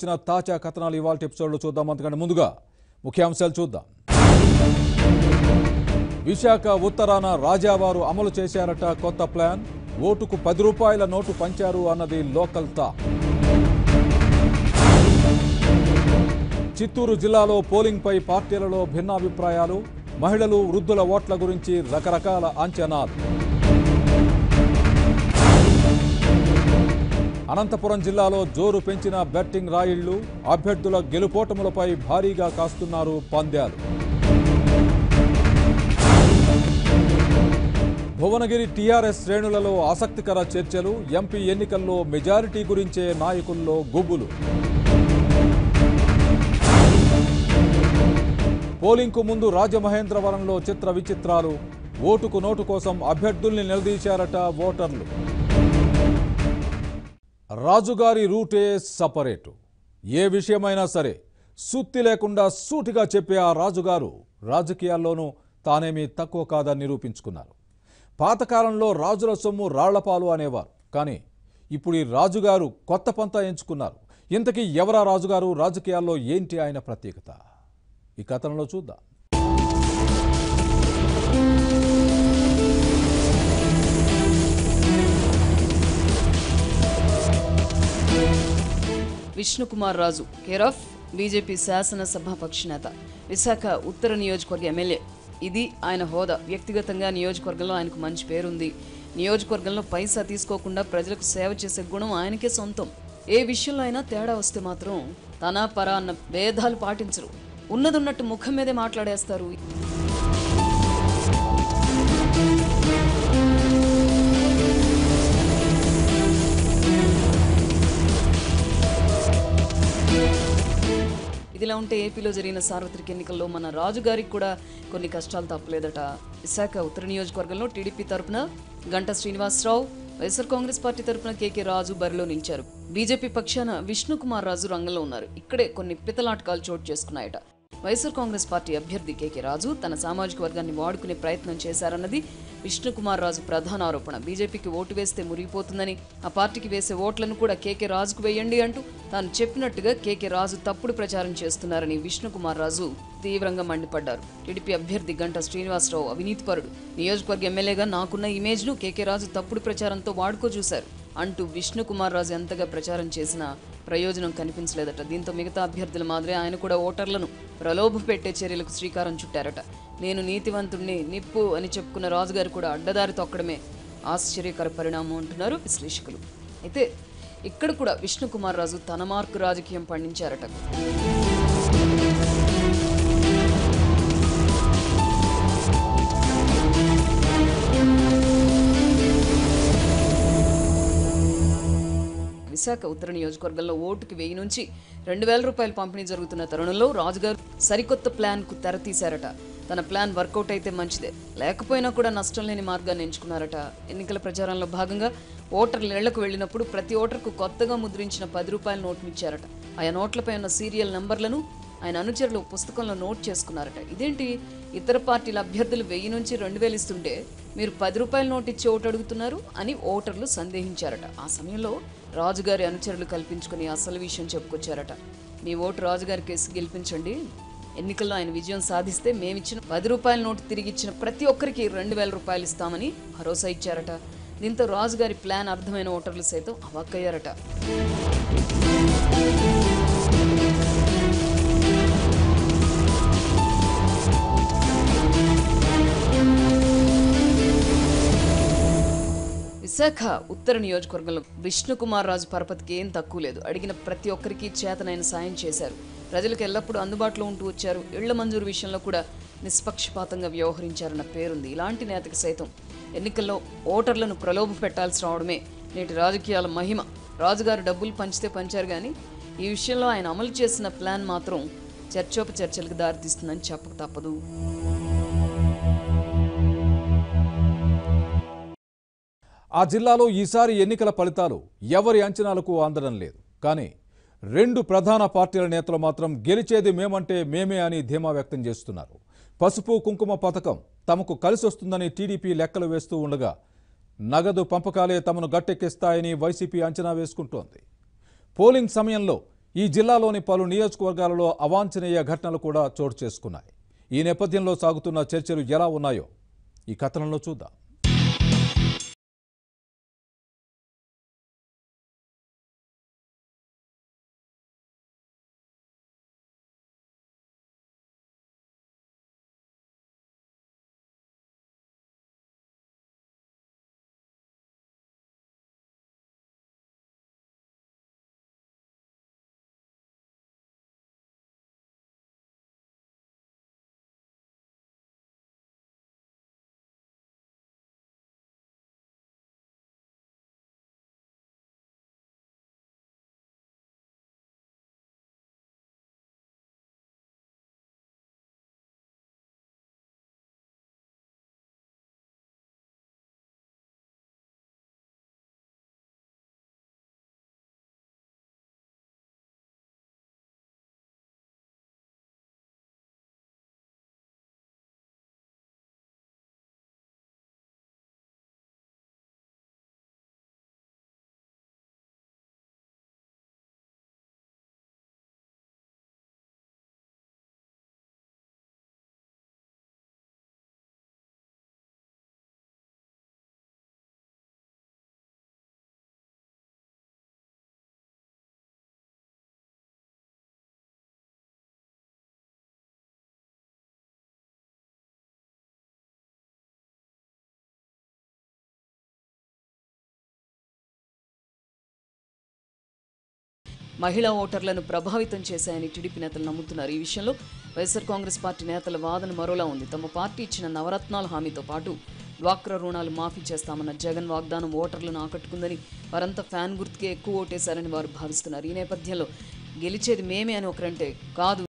వచ్చిన తాజా కథనాలు ఇవాళ ఎపిసోడ్లో చూద్దాం అంతకంటే ముందుగా ముఖ్యాంశాలు చూద్దాం విశాఖ ఉత్తరాన రాజావారు అమలు చేశారట కొత్త ప్లాన్ ఓటుకు పది రూపాయల నోటు పంచారు అన్నది లోకల్ తా చిత్తూరు జిల్లాలో పోలింగ్పై పార్టీలలో భిన్నాభిప్రాయాలు మహిళలు వృద్ధుల ఓట్ల గురించి రకరకాల అంచనాలు అనంతపురం జిల్లాలో జోరు పెంచిన బెట్టింగ్ రాయిళ్లు అభ్యర్థుల గెలుపోటములపై భారీగా కాస్తున్నారు పంద్యాలు భువనగిరి టీఆర్ఎస్ శ్రేణులలో ఆసక్తికర చర్చలు ఎంపీ ఎన్నికల్లో మెజారిటీ గురించే నాయకుల్లో గుబులు పోలింగ్కు ముందు రాజమహేంద్రవరంలో చిత్ర విచిత్రాలు ఓటుకు నోటు కోసం అభ్యర్థుల్ని నిలదీశారట ఓటర్లు రాజుగారి రూటే సపరేటు ఏ విషయమైనా సరే సుత్తి లేకుండా సూటిగా చెప్పే ఆ రాజుగారు రాజకీయాల్లోనూ తానేమీ తక్కువ కాదని నిరూపించుకున్నారు పాతకాలంలో రాజుల సొమ్ము రాళ్లపాలు అనేవారు కానీ ఇప్పుడు ఈ రాజుగారు కొత్త పంతా ఎంచుకున్నారు ఇంతకీ ఎవరా రాజుగారు రాజకీయాల్లో ఏంటి ఆయన ప్రత్యేకత ఈ కథనంలో చూద్దాం Vishnukumar Raju care of BJP శాసనసభాపక్ష నేత విశాఖ ఉత్తర నియోజకవర్గ ఎమ్మెల్యే ఇది ఆయన హోదా వ్యక్తిగతంగా నియోజకవర్గంలో ఆయనకు మంచి పేరుంది నియోజకవర్గంలో పైసా తీసుకోకుండా ప్రజలకు సేవ చేసే గుణం ఆయనకే సొంతం ఏ విషయంలో అయినా తేడా వస్తే మాత్రం తన పర అన్న భేదాలు పాటించరు ఉన్నదున్నట్టు ముఖం మీదే మాట్లాడేస్తారు ఇదిలా ఉంటే ఏపీలో జరిగిన సార్వత్రిక ఎన్నికల్లో మన రాజుగారికి కూడా కొన్ని కష్టాలు తప్పలేదట విశాఖ ఉత్తర నియోజకవర్గంలో టీడీపీ తరపున గంట శ్రీనివాసరావు వైఎస్ఆర్ కాంగ్రెస్ పార్టీ తరపున కేకే రాజు బరిలో నిలిచారు బీజేపీ పక్షాన విష్ణుకుమార్ రాజు రంగంలో ఉన్నారు ఇక్కడే కొన్ని పితలాటకాలు చోటు చేసుకున్నాయట వైఎస్ఆర్ కాంగ్రెస్ పార్టీ అభ్యర్థి కేకే రాజు తన సామాజిక వర్గాన్ని వాడుకునే ప్రయత్నం చేశారన్నది విష్ణుకుమార్ రాజు ప్రధాన ఆరోపణ బీజేపీకి ఓటు వేస్తే మురిగిపోతుందని ఆ పార్టీకి వేసే ఓట్లను కూడా కేకే రాజుకు వేయండి అంటూ తాను చెప్పినట్టుగా కేకే రాజు తప్పుడు ప్రచారం చేస్తున్నారని విష్ణుకుమార్ రాజు తీవ్రంగా మండిపడ్డారు టీడీపీ అభ్యర్థి గంట శ్రీనివాసరావు అవినీతిపరుడు నియోజకవర్గ ఎమ్మెల్యేగా నాకున్న ఇమేజ్ను కేకే రాజు తప్పుడు ప్రచారంతో వాడుకో చూశారు అంటూ విష్ణుకుమార్ రాజు ఎంతగా ప్రచారం చేసినా ప్రయోజనం కనిపించలేదట దీంతో మిగతా అభ్యర్థుల మాదిరే ఆయన కూడా ఓటర్లను ప్రలోభ పెట్టే చర్యలకు శ్రీకారం చుట్టారట నేను నీతివంతుణ్ణి నిప్పు అని చెప్పుకున్న రాజుగారు కూడా అడ్డదారి తొక్కడమే ఆశ్చర్యకర పరిణామం అంటున్నారు విశ్లేషకులు అయితే ఇక్కడ కూడా విష్ణుకుమార్ రాజు తన మార్కు రాజకీయం పండించారట విశాఖ ఉత్తర నియోజకవర్గంలో ఓటుకి వెయ్యి నుంచి రెండు వేల రూపాయలు పంపిణీ జరుగుతున్న తరుణంలో రాజుగారు సరికొత్త ప్లాన్కు తెరతీశారట తన ప్లాన్ వర్కౌట్ అయితే మంచిదే లేకపోయినా కూడా నష్టం లేని మార్గాన్ని ఎంచుకున్నారట ఎన్నికల ప్రచారంలో భాగంగా ఓటర్ల ఇళ్లకు వెళ్ళినప్పుడు ప్రతి ఓటర్కు కొత్తగా ముద్రించిన పది రూపాయల నోటును ఇచ్చారట ఆయా నోట్లపై ఉన్న సీరియల్ నంబర్లను ఆయన అనుచరులు పుస్తకంలో నోట్ చేసుకున్నారట ఇదేంటి ఇతర పార్టీల అభ్యర్థులు వెయ్యి నుంచి రెండు వేలు ఇస్తుంటే మీరు పది రూపాయల నోటు ఇచ్చి ఓటు అడుగుతున్నారు అని ఓటర్లు సందేహించారట ఆ సమయంలో రాజుగారి అనుచరులు కల్పించుకుని అసలు విషయం చెప్పుకొచ్చారట మీ ఓటు రాజుగారి కేసు గెలిపించండి ఎన్నికల్లో ఆయన విజయం సాధిస్తే మేమిచ్చిన పది రూపాయల నోటు తిరిగి ఇచ్చిన ప్రతి ఒక్కరికి రెండు వేల రూపాయలు ఇస్తామని భరోసా ఇచ్చారట దీంతో రాజుగారి ప్లాన్ అర్థమైన ఓటర్లు సైతం అవాక్కయ్యారట విశాఖ ఉత్తర నియోజకవర్గంలో విష్ణుకుమార్ రాజు పరపతికి ఏం తక్కువ లేదు అడిగిన ప్రతి ఒక్కరికి చేతనైన సాయం చేశారు ప్రజలకు ఎల్లప్పుడూ అందుబాటులో ఉంటూ వచ్చారు ఇళ్ల మంజూరు విషయంలో కూడా నిష్పక్షపాతంగా వ్యవహరించారన్న పేరుంది ఇలాంటి నేతకి సైతం ఎన్నికల్లో ఓటర్లను ప్రలోభ పెట్టాల్సి రావడమే నేటి రాజకీయాల మహిమ రాజుగారు డబ్బులు పంచితే పంచారు కానీ ఈ విషయంలో ఆయన అమలు చేసిన ప్లాన్ మాత్రం చర్చోపచర్చలకు దారితీస్తుందని చెప్పక తప్పదు ఆ జిల్లాలో ఈసారి ఎన్నికల ఫలితాలు ఎవరి అంచనాలకు అందడం లేదు కానీ రెండు ప్రధాన పార్టీల నేతలు మాత్రం గెలిచేది మేమంటే మేమే అని ధీమా వ్యక్తం చేస్తున్నారు పసుపు కుంకుమ పథకం తమకు కలిసొస్తుందని టీడీపీ లెక్కలు వేస్తూ ఉండగా నగదు పంపకాలే తమను గట్టెక్కిస్తాయని వైసీపీ అంచనా వేసుకుంటోంది పోలింగ్ సమయంలో ఈ జిల్లాలోని పలు నియోజకవర్గాలలో అవాంఛనీయ ఘటనలు కూడా చోటు చేసుకున్నాయి ఈ నేపథ్యంలో సాగుతున్న చర్చలు ఎలా ఉన్నాయో ఈ కథనంలో చూద్దాం మహిళా ఓటర్లను ప్రభావితం చేశాయని టీడీపీ నేతలు నమ్ముతున్నారు ఈ విషయంలో వైఎస్ఆర్ కాంగ్రెస్ పార్టీ నేతల వాదన మరోలా ఉంది తమ పార్టీ ఇచ్చిన నవరత్నాల హామీతో పాటు డ్వాక్రా రుణాలు మాఫీ చేస్తామన్న జగన్ వాగ్దానం ఓటర్లను ఆకట్టుకుందని వారంతా ఫ్యాన్ గుర్తుకే ఎక్కువ ఓటేశారని వారు భావిస్తున్నారు ఈ నేపథ్యంలో గెలిచేది మేమే అని ఒకరంటే కాదు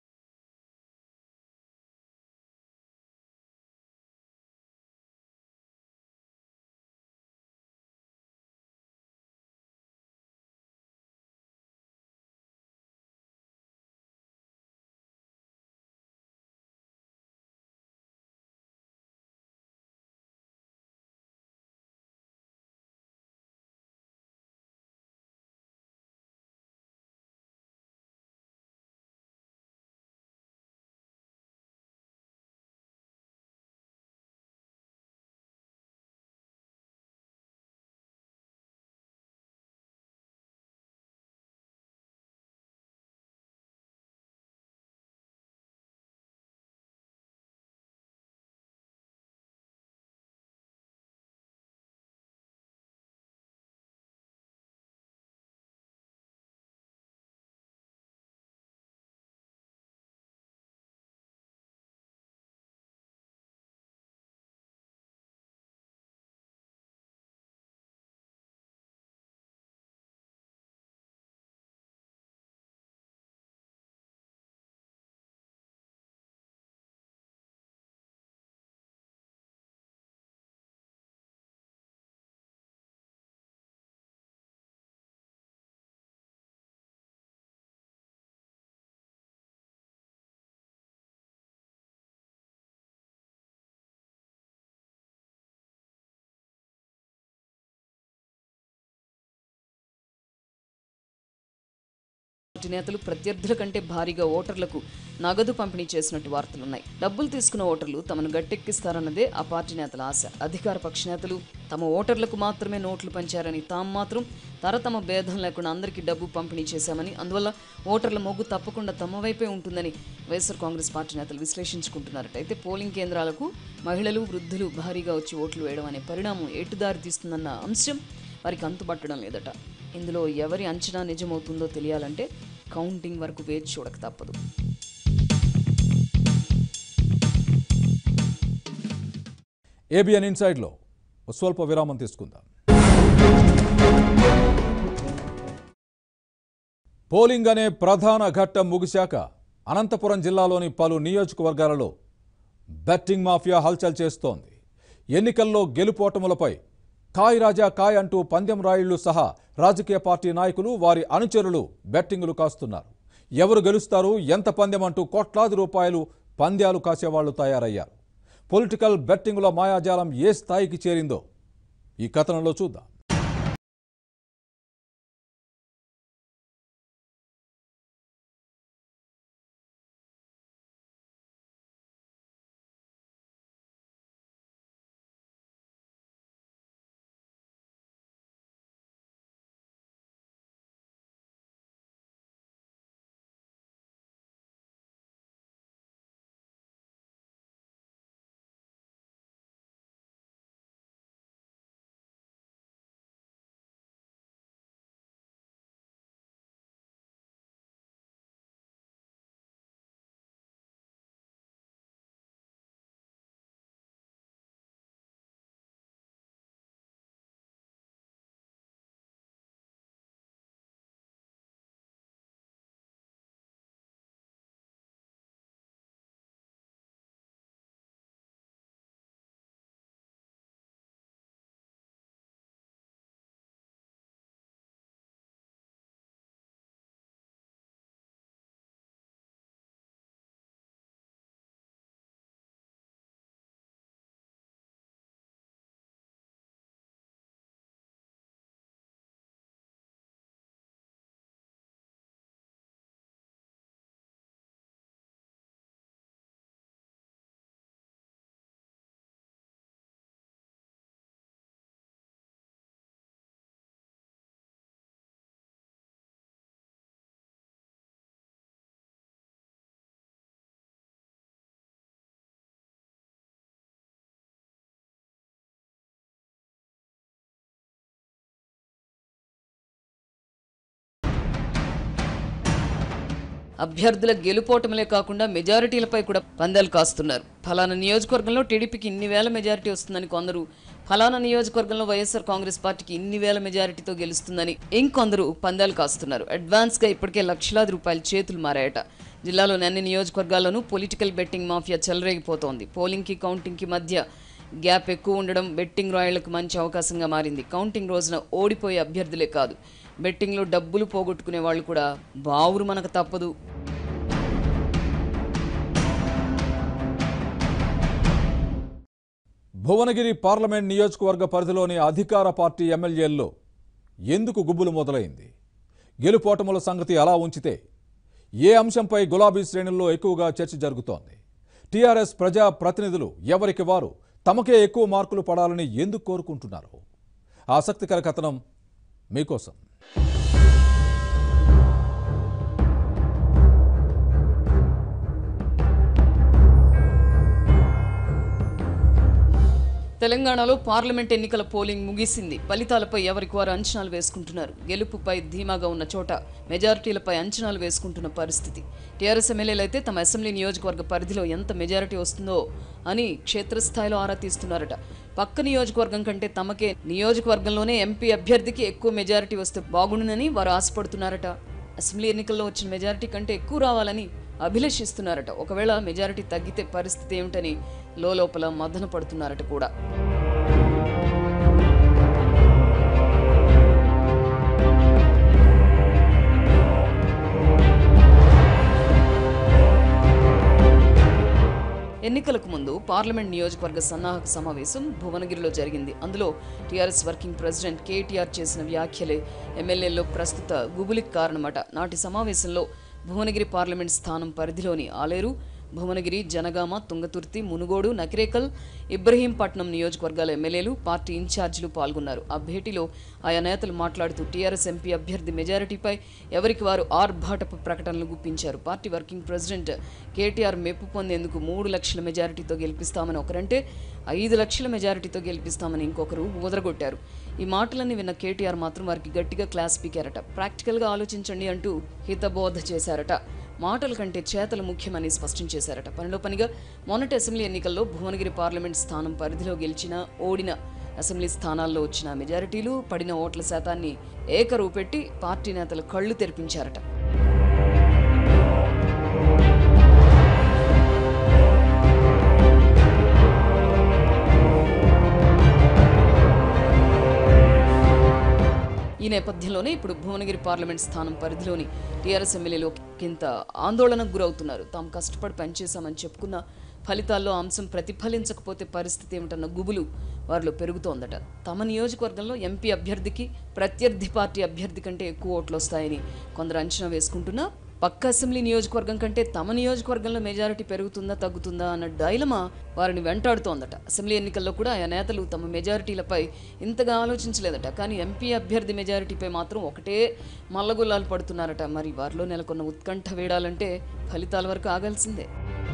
పార్టీ నేతలు ప్రత్యర్థుల కంటే భారీగా ఓటర్లకు నగదు పంపిణీ చేసినట్టు వార్తలున్నాయి డబ్బులు తీసుకున్న ఓటర్లు తమను గట్టెక్కిస్తారన్నదే ఆ పార్టీ నేతల ఆశ అధికార పక్ష నేతలు తమ ఓటర్లకు మాత్రమే నోట్లు పంచారని తాము మాత్రం తరతమ భేదం లేకుండా అందరికీ డబ్బు పంపిణీ చేశామని అందువల్ల ఓటర్ల మొగ్గు తప్పకుండా తమ వైపే ఉంటుందని వైఎస్ఆర్ కాంగ్రెస్ పార్టీ నేతలు విశ్లేషించుకుంటున్నారట అయితే పోలింగ్ కేంద్రాలకు మహిళలు వృద్ధులు భారీగా వచ్చి ఓట్లు వేయడం అనే పరిణామం ఎటుదారి తీస్తుందన్న అంశం వారికి అంతుపట్టడం లేదట ఇందులో ఎవరి అంచనా నిజమవుతుందో తెలియాలంటే కౌంటింగ్ వరకు వేచి చూడక తప్పదు ఏబిఎన్ ఇన్సైడ్లో ఓ స్వల్ప విరామం తీసుకుందాం పోలింగ్ అనే ప్రధాన ఘట్టం ముగిశాక అనంతపురం జిల్లాలోని పలు నియోజకవర్గాలలో బెట్టింగ్ మాఫియా హల్చల్ చేస్తోంది ఎన్నికల్లో గెలుపోటములపై కాయ్ రాజా కాయ్ అంటూ పందెం రాయుళ్లు సహా రాజకీయ పార్టీ నాయకులు వారి అనుచరులు బెట్టింగులు కాస్తున్నారు ఎవరు గెలుస్తారు ఎంత పందెం అంటూ కోట్లాది రూపాయలు పంద్యాలు కాసేవాళ్లు తయారయ్యారు పొలిటికల్ బెట్టింగుల మాయాజాలం ఏ స్థాయికి చేరిందో ఈ కథనంలో చూద్దాం అభ్యర్థుల గెలుపోటములే కాకుండా మెజారిటీలపై కూడా పందాలు కాస్తున్నారు ఫలానా నియోజకవర్గంలో టీడీపీకి ఇన్ని వేల మెజారిటీ వస్తుందని కొందరు ఫలానా నియోజకవర్గంలో వైఎస్ఆర్ కాంగ్రెస్ పార్టీకి ఇన్ని వేల మెజారిటీతో గెలుస్తుందని ఇంకొందరు పందాలు కాస్తున్నారు అడ్వాన్స్గా ఇప్పటికే లక్షలాది రూపాయల చేతులు మారాయట జిల్లాలోని అన్ని నియోజకవర్గాల్లోనూ పొలిటికల్ బెట్టింగ్ మాఫియా చెలరేగిపోతోంది పోలింగ్కి కౌంటింగ్కి మధ్య గ్యాప్ ఎక్కువ ఉండడం బెట్టింగ్ రాయళ్లకు మంచి అవకాశంగా మారింది కౌంటింగ్ రోజున ఓడిపోయే అభ్యర్థులే కాదు బెట్టింగ్లో డబ్బులు పోగొట్టుకునే వాళ్ళు కూడా బావురు మనకు తప్పదు భువనగిరి పార్లమెంట్ నియోజకవర్గ పరిధిలోని అధికార పార్టీ ఎమ్మెల్యేల్లో ఎందుకు గుబ్బులు మొదలైంది గెలుపోటముల సంగతి అలా ఉంచితే ఏ అంశంపై గులాబీ శ్రేణుల్లో ఎక్కువగా చర్చ జరుగుతోంది టీఆర్ఎస్ ప్రజా ప్రతినిధులు ఎవరికి వారు తమకే ఎక్కువ మార్కులు పడాలని ఎందుకు కోరుకుంటున్నారు ఆసక్తికర కథనం మీకోసం తెలంగాణలో పార్లమెంట్ ఎన్నికల పోలింగ్ ముగిసింది ఫలితాలపై ఎవరికి వారు అంచనాలు వేసుకుంటున్నారు గెలుపుపై ధీమాగా ఉన్న చోట మెజారిటీలపై అంచనాలు వేసుకుంటున్న పరిస్థితి టీఆర్ఎస్ ఎమ్మెల్యేలు అయితే తమ అసెంబ్లీ నియోజకవర్గ పరిధిలో ఎంత మెజారిటీ వస్తుందో అని క్షేత్రస్థాయిలో ఆరా తీస్తున్నారట పక్క నియోజకవర్గం కంటే తమకే నియోజకవర్గంలోనే ఎంపీ అభ్యర్థికి ఎక్కువ మెజారిటీ వస్తే బాగుండునని వారు ఆశపడుతున్నారట అసెంబ్లీ ఎన్నికల్లో వచ్చిన మెజారిటీ కంటే ఎక్కువ రావాలని అభిలషిస్తున్నారట ఒకవేళ మెజారిటీ తగ్గితే పరిస్థితి ఏమిటని లోపల మదన పడుతున్నారట కూడా ఎన్నికలకు ముందు పార్లమెంట్ నియోజకవర్గ సన్నాహక సమావేశం భువనగిరిలో జరిగింది అందులో టీఆర్ఎస్ వర్కింగ్ ప్రెసిడెంట్ కేటీఆర్ చేసిన వ్యాఖ్యలే ఎమ్మెల్యేల్లో ప్రస్తుత గుబులికి కారణమట నాటి సమావేశంలో భువనగిరి పార్లమెంట్ స్థానం పరిధిలోని ఆలేరు భువనగిరి జనగామ తుంగతుర్తి మునుగోడు నకిరేకల్ ఇబ్రహీంపట్నం నియోజకవర్గాల ఎమ్మెల్యేలు పార్టీ ఇన్ఛార్జీలు పాల్గొన్నారు ఆ భేటీలో ఆయా నేతలు మాట్లాడుతూ టీఆర్ఎస్ ఎంపీ అభ్యర్థి మెజారిటీపై ఎవరికి వారు ఆర్భాటపు ప్రకటనలు గుప్పించారు పార్టీ వర్కింగ్ ప్రెసిడెంట్ కేటీఆర్ మెప్పు పొందేందుకు మూడు లక్షల మెజారిటీతో గెలిపిస్తామని ఒకరంటే ఐదు లక్షల మెజారిటీతో గెలిపిస్తామని ఇంకొకరు ఊదరగొట్టారు ఈ మాటలన్నీ విన్న కేటీఆర్ మాత్రం వారికి గట్టిగా క్లాస్ పీకారట ప్రాక్టికల్గా ఆలోచించండి అంటూ హితబోధ చేశారట మాటల కంటే చేతలు ముఖ్యమని స్పష్టం చేశారట పనిలో పనిగా మొన్నటి అసెంబ్లీ ఎన్నికల్లో భువనగిరి పార్లమెంట్ స్థానం పరిధిలో గెలిచిన ఓడిన అసెంబ్లీ స్థానాల్లో వచ్చిన మెజారిటీలు పడిన ఓట్ల శాతాన్ని ఏకరువు పెట్టి పార్టీ నేతలు కళ్ళు తెరిపించారట ఈ నేపథ్యంలోనే ఇప్పుడు భువనగిరి పార్లమెంట్ స్థానం పరిధిలోని టీఆర్ఎస్ ఎమ్మెల్యేలు కింత ఆందోళనకు గురవుతున్నారు తాము కష్టపడి పనిచేశామని చెప్పుకున్న ఫలితాల్లో అంశం ప్రతిఫలించకపోతే పరిస్థితి ఏమిటన్న గుబులు వారిలో పెరుగుతోందట తమ నియోజకవర్గంలో ఎంపీ అభ్యర్థికి ప్రత్యర్థి పార్టీ అభ్యర్థి కంటే ఎక్కువ ఓట్లు వస్తాయని కొందరు అంచనా వేసుకుంటున్నా పక్క అసెంబ్లీ నియోజకవర్గం కంటే తమ నియోజకవర్గంలో మెజారిటీ పెరుగుతుందా తగ్గుతుందా అన్న డైలమా వారిని వెంటాడుతోందట అసెంబ్లీ ఎన్నికల్లో కూడా ఆయా నేతలు తమ మెజారిటీలపై ఇంతగా ఆలోచించలేదట కానీ ఎంపీ అభ్యర్థి మెజారిటీపై మాత్రం ఒకటే మల్లగుల్లాలు పడుతున్నారట మరి వారిలో నెలకొన్న ఉత్కంఠ వేడాలంటే ఫలితాల వరకు ఆగాల్సిందే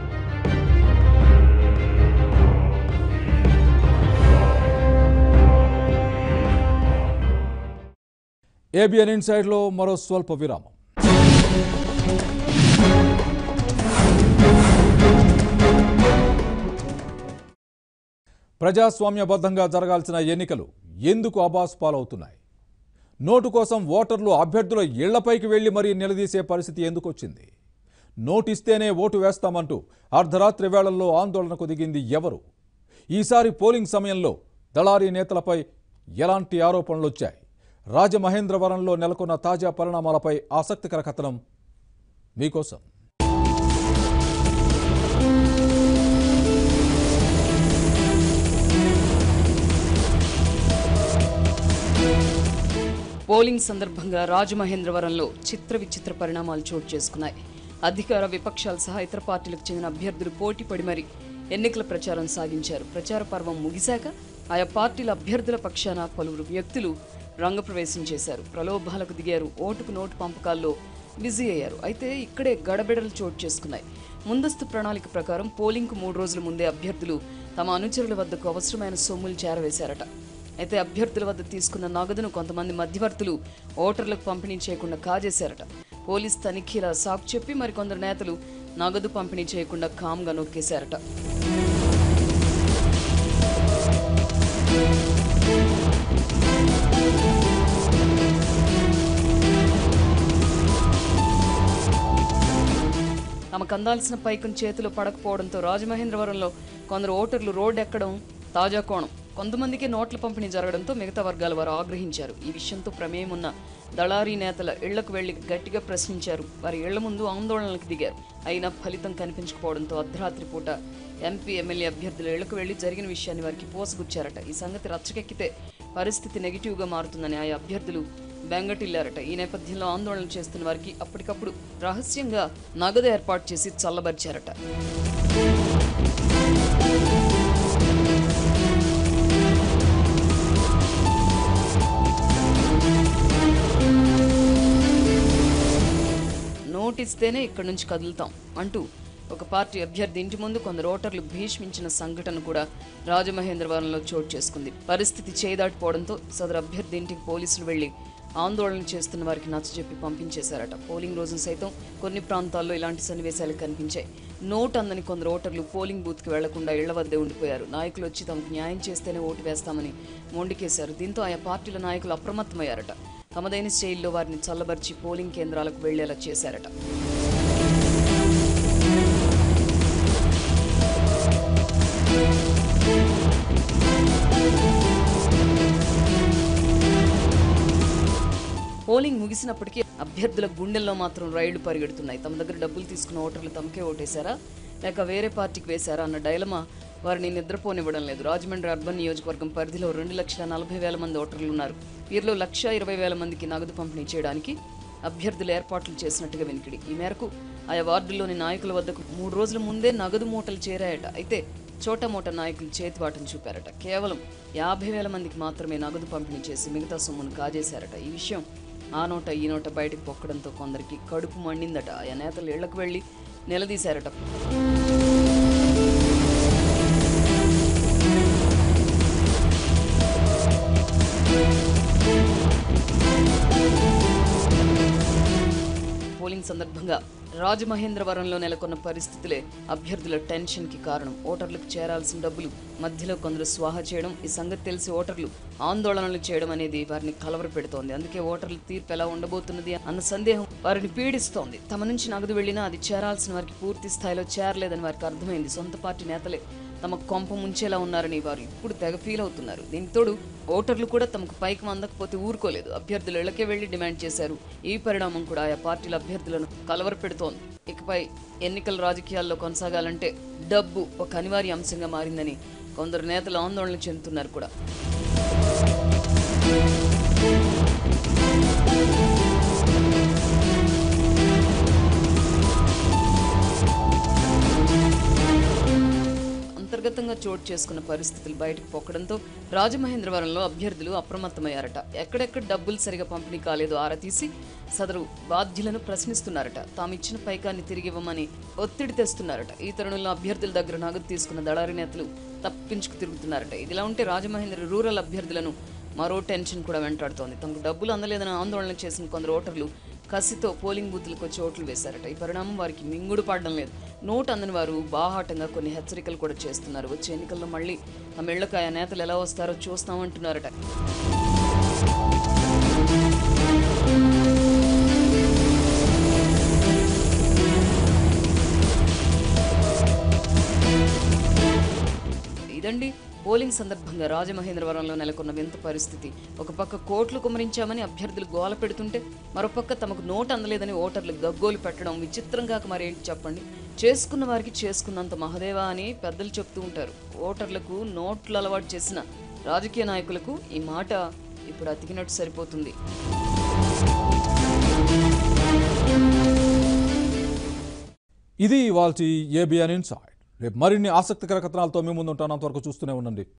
ఏబిఎన్ ఇన్సైడ్లో మరో స్వల్ప విరామం ప్రజాస్వామ్యబద్ధంగా జరగాల్సిన ఎన్నికలు ఎందుకు అబాస్ పాలవుతున్నాయి నోటు కోసం ఓటర్లు అభ్యర్థుల ఇళ్లపైకి వెళ్లి మరీ నిలదీసే పరిస్థితి ఎందుకు వచ్చింది నోటిస్తేనే ఓటు వేస్తామంటూ అర్ధరాత్రి వేళల్లో ఆందోళనకు దిగింది ఎవరు ఈసారి పోలింగ్ సమయంలో దళారీ నేతలపై ఎలాంటి ఆరోపణలు వచ్చాయి రాజమహేంద్రవరంలో నెలకొన్న తాజా పరిణామాలపై ఆసక్తికర కథనం మీకోసం పోలింగ్ సందర్భంగా రాజమహేంద్రవరంలో చిత్ర విచిత్ర పరిణామాలు చోటు చేసుకున్నాయి అధికార విపక్షాలు సహా ఇతర పార్టీలకు చెందిన అభ్యర్థులు పోటీ పడి మరి ఎన్నికల ప్రచారం సాగించారు ప్రచార పర్వం ముగిశాక ఆయా పార్టీల అభ్యర్థుల పక్షాన పలువురు వ్యక్తులు రంగప్రవేశం చేశారు ప్రలోభాలకు దిగారు ఓటుకు నోటు పంపకాల్లో బిజీ అయ్యారు అయితే ఇక్కడే గడబిడలు చోటు చేసుకున్నాయి ముందస్తు ప్రణాళిక ప్రకారం పోలింగ్కు మూడు రోజుల ముందే అభ్యర్థులు తమ అనుచరుల వద్దకు అవసరమైన సొమ్ములు చేరవేశారట అయితే అభ్యర్థుల వద్ద తీసుకున్న నగదును కొంతమంది మధ్యవర్తులు ఓటర్లకు పంపిణీ చేయకుండా కాజేశారట పోలీస్ తనిఖీల సాకు చెప్పి మరికొందరు నేతలు నగదు పంపిణీ చేయకుండా కామ్గా నొక్కేశారట తమకు అందాల్సిన పైకం చేతిలో పడకపోవడంతో రాజమహేంద్రవరంలో కొందరు ఓటర్లు రోడ్డు ఎక్కడం తాజా కోణం కొంతమందికి నోట్ల పంపిణీ జరగడంతో మిగతా వర్గాల వారు ఆగ్రహించారు ఈ విషయంతో ప్రమేయం ఉన్న దళారీ నేతల ఇళ్లకు వెళ్లి గట్టిగా ప్రశ్నించారు వారి ఇళ్ల ముందు ఆందోళనలకు దిగారు అయినా ఫలితం కనిపించకపోవడంతో అర్ధరాత్రి పూట ఎంపీ ఎమ్మెల్యే అభ్యర్థుల ఇళ్లకు వెళ్లి జరిగిన విషయాన్ని వారికి పోసగుచ్చారట ఈ సంగతి రచ్చకెక్కితే పరిస్థితి నెగిటివ్గా మారుతుందని ఆయా అభ్యర్థులు బెంగటిల్లారట ఈ నేపథ్యంలో ఆందోళన చేస్తున్న వారికి అప్పటికప్పుడు రహస్యంగా నగదు ఏర్పాటు చేసి చల్లబరిచారట నోటిస్తేనే ఇక్కడి నుంచి కదులుతాం అంటూ ఒక పార్టీ అభ్యర్థి ఇంటి ముందు కొందరు ఓటర్లు భీష్మించిన సంఘటన కూడా రాజమహేంద్రవరంలో చోటు చేసుకుంది పరిస్థితి చేదాటిపోవడంతో సదరు అభ్యర్థి ఇంటికి పోలీసులు వెళ్లి ఆందోళన చేస్తున్న వారికి నచ్చజెప్పి పంపించేశారట పోలింగ్ రోజు సైతం కొన్ని ప్రాంతాల్లో ఇలాంటి సన్నివేశాలు కనిపించాయి నోట్ అందని కొందరు ఓటర్లు పోలింగ్ బూత్కి వెళ్లకుండా ఇళ్ల వద్దే ఉండిపోయారు నాయకులు వచ్చి తమకు న్యాయం చేస్తేనే ఓటు వేస్తామని మొండికేశారు దీంతో ఆయా పార్టీల నాయకులు అప్రమత్తమయ్యారట తమదైన శైలిలో వారిని చల్లబరిచి పోలింగ్ కేంద్రాలకు వెళ్లేలా చేశారట పోలింగ్ ముగిసినప్పటికీ అభ్యర్థుల గుండెల్లో మాత్రం రైళ్లు పరిగెడుతున్నాయి తమ దగ్గర డబ్బులు తీసుకున్న ఓటర్లు తమకే ఓటేశారా లేక వేరే పార్టీకి వేశారా అన్న డైలమా వారిని నిద్రపోనివ్వడం లేదు రాజమండ్రి అర్బన్ నియోజకవర్గం పరిధిలో రెండు లక్షల నలభై వేల మంది ఓటర్లు ఉన్నారు వీరిలో లక్ష ఇరవై వేల మందికి నగదు పంపిణీ చేయడానికి అభ్యర్థులు ఏర్పాట్లు చేసినట్టుగా వినికిడి ఈ మేరకు ఆయా వార్డుల్లోని నాయకుల వద్దకు మూడు రోజుల ముందే నగదు మూటలు చేరాయట అయితే చోటమోట నాయకులు చేతివాటం చూపారట కేవలం యాభై వేల మందికి మాత్రమే నగదు పంపిణీ చేసి మిగతా సొమ్మును కాజేశారట ఈ విషయం ఆ నోట ఈ నోట బయటకు పొక్కడంతో కొందరికి కడుపు మండిందట ఆయా నేతలు ఇళ్లకు వెళ్లి నిలదీశారట పోలింగ్ సందర్భంగా రాజమహేంద్రవరంలో నెలకొన్న పరిస్థితులే అభ్యర్థుల టెన్షన్కి కారణం ఓటర్లకు చేరాల్సిన డబ్బులు మధ్యలో కొందరు స్వాహా చేయడం ఈ సంగతి తెలిసి ఓటర్లు ఆందోళనలు చేయడం అనేది వారిని కలవర పెడుతోంది అందుకే ఓటర్ల తీర్పు ఎలా ఉండబోతున్నది అన్న సందేహం వారిని పీడిస్తోంది తమ నుంచి నగదు వెళ్ళినా అది చేరాల్సిన వారికి పూర్తి స్థాయిలో చేరలేదని వారికి అర్థమైంది సొంత పార్టీ నేతలే తమ కొంప ముంచేలా ఉన్నారని వారు ఇప్పుడు తెగ ఫీల్ అవుతున్నారు దీనితోడు ఓటర్లు కూడా తమకు పైకి అందకపోతే ఊరుకోలేదు అభ్యర్థులు ఇళ్లకే వెళ్లి డిమాండ్ చేశారు ఈ పరిణామం కూడా ఆయా పార్టీల అభ్యర్థులను కలవరపెడుతోంది ఇకపై ఎన్నికల రాజకీయాల్లో కొనసాగాలంటే డబ్బు ఒక అనివార్య అంశంగా మారిందని కొందరు నేతలు ఆందోళన చెందుతున్నారు కూడా అంతర్గతంగా చోటు చేసుకున్న పరిస్థితులు బయటకు పొక్కడంతో రాజమహేంద్రవరంలో అభ్యర్థులు అప్రమత్తమయ్యారట ఎక్కడెక్కడ డబ్బులు సరిగా పంపిణీ కాలేదో ఆరా తీసి సదరు బాధ్యులను ప్రశ్నిస్తున్నారట తాము ఇచ్చిన పైకాన్ని తిరిగి ఇవ్వమని ఒత్తిడి తెస్తున్నారట ఈ తరుణంలో అభ్యర్థుల దగ్గర నగదు తీసుకున్న దళారీ నేతలు తప్పించుకు తిరుగుతున్నారట ఇదిలా ఉంటే రాజమహేంద్ర రూరల్ అభ్యర్థులను మరో టెన్షన్ కూడా వెంటాడుతోంది తమకు డబ్బులు అందలేదని ఆందోళన చేసిన కొందరు ఓటర్లు కసితో పోలింగ్ బూత్లకు వచ్చి ఓట్లు వేశారట ఈ పరిణామం వారికి మింగుడు పడడం లేదు నోటు అందని వారు బాహాటంగా కొన్ని హెచ్చరికలు కూడా చేస్తున్నారు వచ్చే ఎన్నికల్లో మళ్ళీ తమ ఇళ్లకు ఆయా నేతలు ఎలా వస్తారో చూస్తామంటున్నారట ఇదండి పోలింగ్ సందర్భంగా రాజమహేంద్రవరంలో నెలకొన్న వింత పరిస్థితి ఒక పక్క కోట్లు కుమరించామని అభ్యర్థులు గోల పెడుతుంటే మరోపక్క తమకు నోటు అందలేదని ఓటర్లు గగ్గోలు పెట్టడం విచిత్రంగా మరేంటి చెప్పండి చేసుకున్న వారికి చేసుకున్నంత మహదేవా అని పెద్దలు చెప్తూ ఉంటారు ఓటర్లకు నోట్లు అలవాటు చేసిన రాజకీయ నాయకులకు ఈ మాట ఇప్పుడు అతికినట్టు సరిపోతుంది ఇది ఇవాల్టి ఏబిఎన్ ఇన్సైడ్ రేపు మరిన్ని ఆసక్తికర కథనాలతో మీ ముందు ఉంటాను అంతవరకు చూస్తూనే ఉండండి